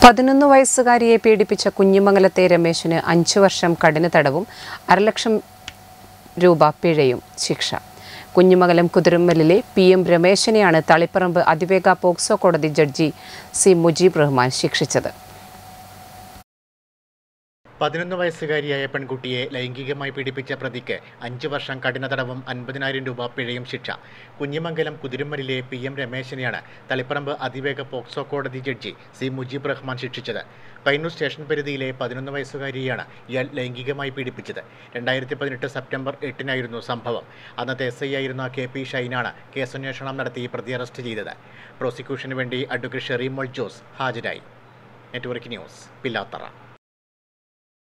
പതിനൊന്ന് വയസ്സുകാരിയെ പീഡിപ്പിച്ച കുഞ്ഞിമംഗലത്തെ രമേശിന് അഞ്ചു വർഷം കഠിന തടവും അരലക്ഷം രൂപ പിഴയും ശിക്ഷ കുഞ്ഞിമംഗലം കുതിരുമ്മലിലെ പി എം രമേശനെയാണ് തളിപ്പറമ്പ് അതിവേഗ പോക്സോ കോടതി ജഡ്ജി സി മുജീബ് റഹ്മാൻ ശിക്ഷിച്ചത് പതിനൊന്ന് വയസ്സുകാരിയായ പെൺകുട്ടിയെ ലൈംഗികമായി പീഡിപ്പിച്ച പ്രതിക്ക് അഞ്ച് വർഷം കഠിന തടവും അൻപതിനായിരം രൂപ പിഴയും ശിക്ഷ കുഞ്ഞിമംഗലം കുതിരുമലിലെ പി എം രമേശനെയാണ് തളിപ്പറമ്പ് അതിവേഗ പോക്സോ കോടതി ജഡ്ജി സി മുജീബ് റഹ്മാൻ ശിക്ഷിച്ചത് പൈനൂർ സ്റ്റേഷൻ പരിധിയിലെ പതിനൊന്ന് വയസ്സുകാരിയെയാണ് ഇയാൾ ലൈംഗികമായി പീഡിപ്പിച്ചത് രണ്ടായിരത്തി പതിനെട്ട് സെപ്റ്റംബർ എട്ടിനായിരുന്നു സംഭവം അന്നത്തെ എസ് ഐ ആയിരുന്ന കെ പി ഷൈനാണ് കേസന്വേഷണം നടത്തി പ്രതി അറസ്റ്റ് ചെയ്തത് പ്രോസിക്യൂഷന് വേണ്ടി അഡ്വക്കേറ്റ് ഷെറീമോൾ ജോസ് ഹാജരായി നെറ്റ്വർക്ക് ന്യൂസ് പില്ലാത്തറ